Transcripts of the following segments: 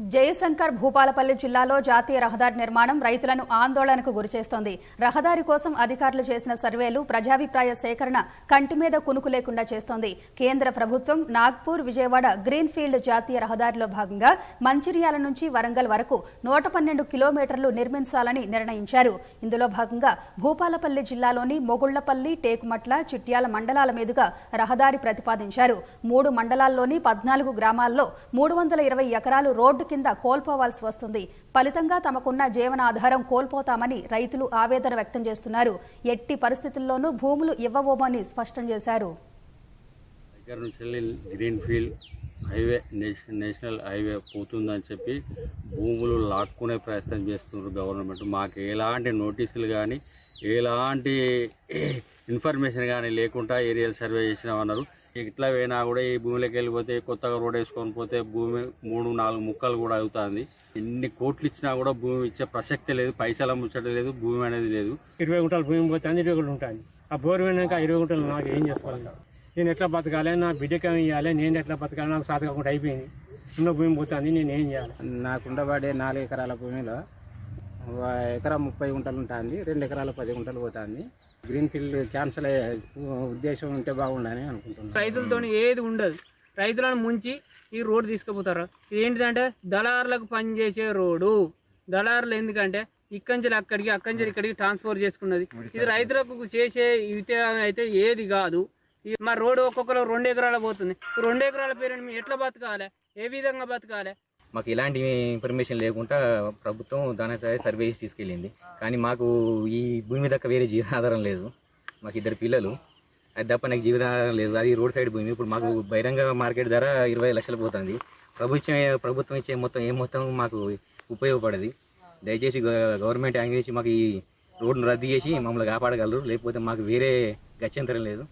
జయశంకర్ భూపాలపల్లి జిల్లాలో జాతీయ రహదారి నిర్మాణం రైతులను ఆందోళనకు గురిచేస్తోంది రహదారి కోసం అధికారులు చేసిన సర్వేలు ప్రజాభిప్రాయ సేకరణ కంటి మీద కునుకు లేకుండా చేస్తోంది కేంద్ర ప్రభుత్వం నాగ్పూర్ విజయవాడ గ్రీన్ ఫీల్డ్ జాతీయ రహదారిలో భాగంగా మంచిర్యాల నుంచి వరంగల్ వరకు నూట పన్నెండు కిలోమీటర్లు నిర్మించాలని నిర్ణయించారు ఇందులో భాగంగా భూపాలపల్లి జిల్లాలోని మొగుళ్లపల్లి టేకుమట్ల చిట్యాల మండలాల మీదుగా రహదారి ప్రతిపాదించారు మూడు మండలాల్లోని పద్నాలుగు గ్రామాల్లో మూడు వందల ఇరవై ఎకరాలు రోడ్డు కింద కోల్పోవాల్సి వస్తుంది ఫలితంగా తమకున్న జీవనాధారం కోల్పోతామని రైతులు ఆవేదన వ్యక్తం చేస్తున్నారు ఎట్టి పరిస్థితుల్లోనూ భూములు ఇవ్వబోమని స్పష్టం చేశారు దగ్గర నుంచి వెళ్ళి green field highway national national highway పోతుందని చెప్పి భూములు లాక్కునే ప్రయత్నం చేస్తున్నారు గవర్నమెంట్ మాకు ఎలాంటి నోటీసులు కానీ ఎలాంటి ఇన్ఫర్మేషన్ కానీ లేకుండా ఏరియల్ సర్వే చేసినామన్నారు ఇట్లా పోయినా కూడా ఈ భూమిలోకి వెళ్ళిపోతే కొత్తగా రోడ్ వేసుకొని పోతే భూమి మూడు నాలుగు ముక్కలు కూడా అవుతుంది ఎన్ని కోట్లు ఇచ్చినా కూడా భూమి ఇచ్చే ప్రసక్తే లేదు పైసల ముచ్చట లేదు భూమి అనేది లేదు ఇరవై గుంటలు భూమి పోతుంది ఇరవై గుంటలు ఉంటుంది ఆ బోర్ పోయినాక ఆ ఇరవై గుంటలు నాకు ఏం చేసుకోవాలి నేను ఎట్లా బతకాలి నా బిడ్డకి ఏమి ఇవ్వాలి నేను ఎట్లా బతకాలి నాకు సాధ కాకుండా అయిపోయింది ఉన్న భూమి పోతుంది నేను ఏం చేయాలి నాకు ఉండబడే నాలుగు ఎకరాల భూమిలో ఒక ఎకరా ముప్పై గుంటలు ఉంటుంది రెండు ఎకరాల పది గుంటలు పోతుంది గ్రీన్ ఫీల్డ్ క్యాన్సిల్ అయ్యే ఉద్దేశం ఉంటే బాగుండని అనుకుంటున్నాను రైతులతో ఏది ఉండదు రైతులను ముంచి ఈ రోడ్డు తీసుకుపోతారు ఇది ఏంటిదంటే దళారులకు పనిచేసే రోడ్డు దళారులు ఎందుకంటే ఇక్కడి నుంచి అక్కడికి అక్కడి నుంచి ఇక్కడికి ట్రాన్స్పోర్ట్ చేసుకున్నది ఇది రైతులకు చేసే ఇతే అయితే ఏది కాదు ఈ మా రోడ్డు ఒక్కొక్కరు రెండు ఎకరాల పోతుంది ఈ రెండు ఎకరాల పేరు మేము ఎట్లా బతకాలి ఏ విధంగా బతకాలి మాకు ఎలాంటి ఇన్ఫర్మేషన్ లేకుండా ప్రభుత్వం దాని సర్వే చేసి తీసుకెళ్ళింది కానీ మాకు ఈ భూమి మీద వేరే జీవనాధారం లేదు మాకు ఇద్దరు పిల్లలు అది తప్ప నాకు జీవనాధారం లేదు అది రోడ్ సైడ్ భూమి ఇప్పుడు మాకు బహిరంగ మార్కెట్ ధర ఇరవై లక్షలు పోతుంది ప్రభుత్వం ప్రభుత్వం ఇచ్చే మొత్తం ఏ మొత్తం మాకు ఉపయోగపడదు దయచేసి గ- గవర్నమెంట్ అంగీకరించి మాకు ఈ రోడ్డును రద్దు చేసి మమ్మల్ని కాపాడగలరు లేకపోతే మాకు వేరే గత్యంతరం లేదు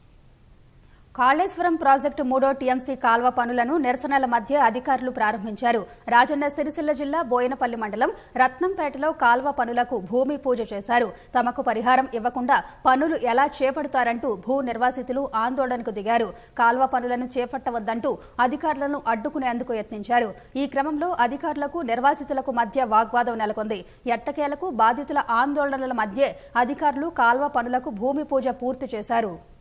కాళేశ్వరం ప్రాజెక్టు మూడో టీఎంసీ కాల్వ పనులను నిరసనల మధ్య అధికారులు ప్రారంభించారు రాజన్న సిరిసిల్ల జిల్లా బోయనపల్లి మండలం రత్నంపేటలో కాల్వ పనులకు భూమి పూజ చేశారు తమకు పరిహారం ఇవ్వకుండా పనులు ఎలా చేపడతారంటూ భూ నిర్వాసితులు ఆందోళనకు దిగారు కాల్వ పనులను చేపట్టవద్దంటూ అధికారులను అడ్డుకునేందుకు యత్నించారు ఈ క్రమంలో అధికారులకు నిర్వాసితులకు మధ్య వాగ్వాదం నెలకొంది ఎట్టకేలకు బాధితుల ఆందోళనల మధ్య అధికారులు కాల్వ పనులకు భూమి పూజ పూర్తి చేశారు